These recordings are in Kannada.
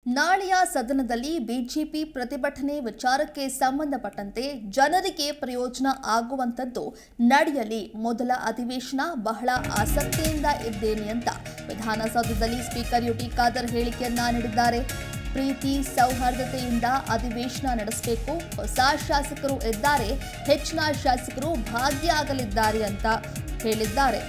ನಾಳೆಯ ಸದನದಲ್ಲಿ ಬಿಜೆಪಿ ಪ್ರತಿಭಟನೆ ವಿಚಾರಕ್ಕೆ ಸಂಬಂಧಪಟ್ಟಂತೆ ಜನರಿಗೆ ಪ್ರಯೋಜನ ಆಗುವಂಥದ್ದು ನಡೆಯಲಿ ಮೊದಲ ಅಧಿವೇಶನ ಬಹಳ ಆಸಕ್ತಿಯಿಂದ ಇದ್ದೇನೆ ಅಂತ ವಿಧಾನಸೌಧದಲ್ಲಿ ಸ್ಪೀಕರ್ ಯುಟಿ ಖಾದರ್ ಹೇಳಿಕೆಯನ್ನ ನೀಡಿದ್ದಾರೆ ಪ್ರೀತಿ ಸೌಹಾರ್ದತೆಯಿಂದ ಅಧಿವೇಶನ ನಡೆಸಬೇಕು ಹೊಸ ಶಾಸಕರು ಇದ್ದಾರೆ ಹೆಚ್ಚಿನ ಶಾಸಕರು ಭಾಗಿಯಾಗಲಿದ್ದಾರೆ ಅಂತ ಹೇಳಿದ್ದಾರೆ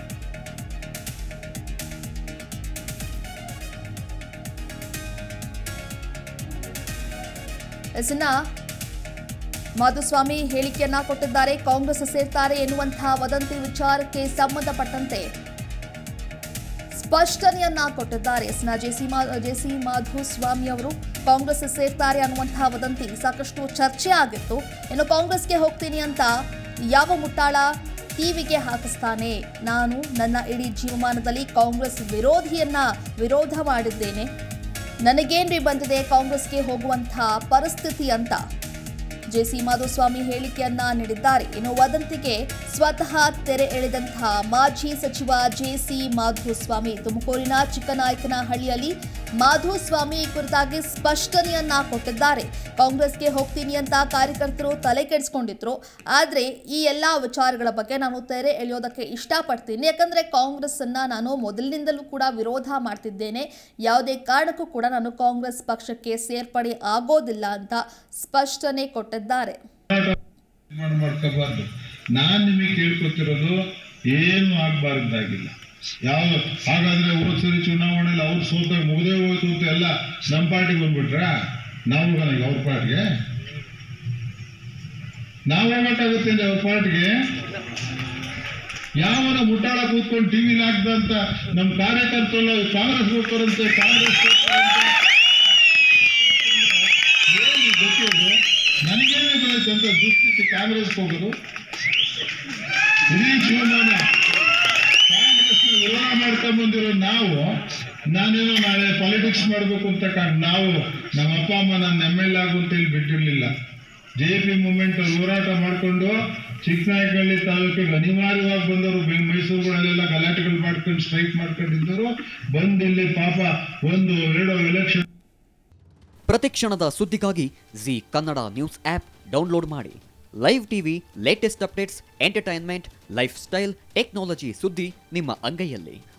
ಎಸ್ನ ಮಾಧುಸ್ವಾಮಿ ಹೇಳಿಕೆಯನ್ನ ಕೊಟ್ಟಿದ್ದಾರೆ ಕಾಂಗ್ರೆಸ್ ಸೇರ್ತಾರೆ ಎನ್ನುವಂತಹ ವದಂತಿ ವಿಚಾರಕ್ಕೆ ಸಂಬಂಧಪಟ್ಟಂತೆ ಸ್ಪಷ್ಟನೆಯನ್ನ ಕೊಟ್ಟಿದ್ದಾರೆ ಎಸ್ನ ಜೆಸಿ ಮಾ ಜೆಸಿ ಮಾಧುಸ್ವಾಮಿ ಅವರು ಕಾಂಗ್ರೆಸ್ ಸೇರ್ತಾರೆ ಅನ್ನುವಂತಹ ವದಂತಿ ಸಾಕಷ್ಟು ಚರ್ಚೆ ಆಗಿತ್ತು ಇನ್ನು ಕಾಂಗ್ರೆಸ್ಗೆ ಹೋಗ್ತೀನಿ ಅಂತ ಯಾವ ಮುಟ್ಟಾಳ ಟಿವಿಗೆ ಹಾಕಿಸ್ತಾನೆ ನಾನು ನನ್ನ ಇಡೀ ಜೀವಮಾನದಲ್ಲಿ ಕಾಂಗ್ರೆಸ್ ವಿರೋಧಿಯನ್ನ ವಿರೋಧ ಮಾಡಿದ್ದೇನೆ ನನಗೇನ್ರಿ ಬಂದಿದೆ ಕಾಂಗ್ರೆಸ್ಗೆ ಹೋಗುವಂತಹ ಪರಿಸ್ಥಿತಿ ಅಂತ ಜೆಸಿ ಮಾಧುಸ್ವಾಮಿ ಹೇಳಿಕೆಯನ್ನ ನೀಡಿದ್ದಾರೆ ಇನ್ನು ವದಂತಿಗೆ ಸ್ವತಃ ತೆರೆ ಎಳೆದಂತಹ ಮಾಜಿ ಸಚಿವ ಜೆಸಿ ಮಾಧುಸ್ವಾಮಿ ತುಮಕೂರಿನ ಚಿಕ್ಕನಾಯಕನಹಳ್ಳಿಯಲ್ಲಿ ಮಾಧುಸ್ವಾಮಿ ಈ ಕುರಿತಾಗಿ ಸ್ಪಷ್ಟನೆಯನ್ನ ಕೊಟ್ಟಿದ್ದಾರೆ ಕಾಂಗ್ರೆಸ್ಗೆ ಹೋಗ್ತೀನಿ ಅಂತ ಕಾರ್ಯಕರ್ತರು ತಲೆ ಕೆಡಿಸ್ಕೊಂಡಿದ್ರು ಆದ್ರೆ ಈ ಎಲ್ಲಾ ವಿಚಾರಗಳ ಬಗ್ಗೆ ನಾನು ತೆರೆ ಎಳೆಯೋದಕ್ಕೆ ಇಷ್ಟಪಡ್ತೀನಿ ಯಾಕಂದ್ರೆ ಕಾಂಗ್ರೆಸ್ ಅನ್ನ ನಾನು ಮೊದಲಿನಿಂದಲೂ ಕೂಡ ವಿರೋಧ ಮಾಡ್ತಿದ್ದೇನೆ ಯಾವುದೇ ಕಾರಣಕ್ಕೂ ಕೂಡ ನಾನು ಕಾಂಗ್ರೆಸ್ ಪಕ್ಷಕ್ಕೆ ಸೇರ್ಪಡೆ ಆಗೋದಿಲ್ಲ ಅಂತ ಸ್ಪಷ್ಟನೆ ಕೊಟ್ಟಿದ್ದಾರೆ ನಿರ್ಮಾಣ ಮಾಡ್ಕೋಬಾರ್ದು ನಾನ್ ನಿಮಗೆ ಕೇಳ್ಕೊತಿರೋದು ಏನು ಆಗ್ಬಾರ್ದಾಗಿಲ್ಲ ಯಾವ ಹಾಗಾದ್ರೆ ಹೋದ್ ಸರಿ ಚುನಾವಣೆಯಲ್ಲಿ ಅವ್ರು ಸೋತ ಮುಗದೆ ಹೋಯ್ತು ಅಂತ ಎಲ್ಲ ನಮ್ಮ ಪಾರ್ಟಿಗೆ ಬಂದ್ಬಿಟ್ರ ನಾವು ಹೋಗೋಣ ಅವ್ರ ಪಾರ್ಟಿಗೆ ನಾವು ಹೋಗ್ಬೇಕಾಗುತ್ತೆ ಅಂದ್ರೆ ಅವ್ರ ಪಾರ್ಟಿಗೆ ಯಾವನ ಮುಟ್ಟಾಳ ಕೂತ್ಕೊಂಡು ಟಿವಿಲಿ ಹಾಕ್ದಂತ ನಮ್ಮ ಕಾರ್ಯಕರ್ತರು ಕಾಂಗ್ರೆಸ್ ಹೋಗ್ತಾರಂತೆ ಕಾಂಗ್ರೆಸ್ ಹೋಗ್ತಾರಂತೆ ಏನು ಗೊತ್ತಿರೋದು ನನಗೇನೆ ಬರುತ್ತೆ ಅಂತ ದುಸ್ಥಿತಿ ಕಾಂಗ್ರೆಸ್ ಹೋಗೋದು ಇಡೀ ಜೀವಮಾನ ಕಾಂಗ್ರೆಸ್ನ ವಿರೋಧ ಮಾಡ್ಕೊಂಡ್ ಬಂದಿರೋ ನಾವು ನಾನೇನೋ ನಾಳೆ ಪಾಲಿಟಿಕ್ಸ್ ಮಾಡ್ಬೇಕು ಅಂತ ಕಾಣ್ ನಾವು ನಮ್ಮ ಅಪ್ಪ ಅಮ್ಮ ನನ್ನ ಎಮ್ ಎಲ್ ಆಗು ಅಂತ ಹೇಳಿ ಬಿಟ್ಟಿರ್ಲಿಲ್ಲ ಜೆ ಪಿ ಮೂಮೆಂಟ್ ಹೋರಾಟ ಮಾಡಿಕೊಂಡು ಚಿಕ್ಕನಾಯಕಹಳ್ಳಿ ತಾಲೂಕಿಗೆ ಅನಿವಾರ್ಯವಾಗಿ ಬಂದವರು ಬೆ- ಮೈಸೂರುಗಳಲ್ಲೆಲ್ಲ ಗಲಾಟೆಗಳು ಮಾಡ್ಕೊಂಡು ಸ್ಟ್ರೈಕ್ ಮಾಡ್ಕೊಂಡಿದ್ದರು ಬಂದು ಇಲ್ಲಿ ಪಾಪ ಒಂದು ಎರಡು ಎಲೆಕ್ಷನ್ ಪ್ರತಿಕ್ಷಣದ ಸುದ್ದಿಗಾಗಿ Zee Kannada news app download ಮಾಡಿ live TV latest updates entertainment lifestyle technology ಸುದ್ದಿ ನಿಮ್ಮ ಅಂಗೈಯಲ್ಲಿ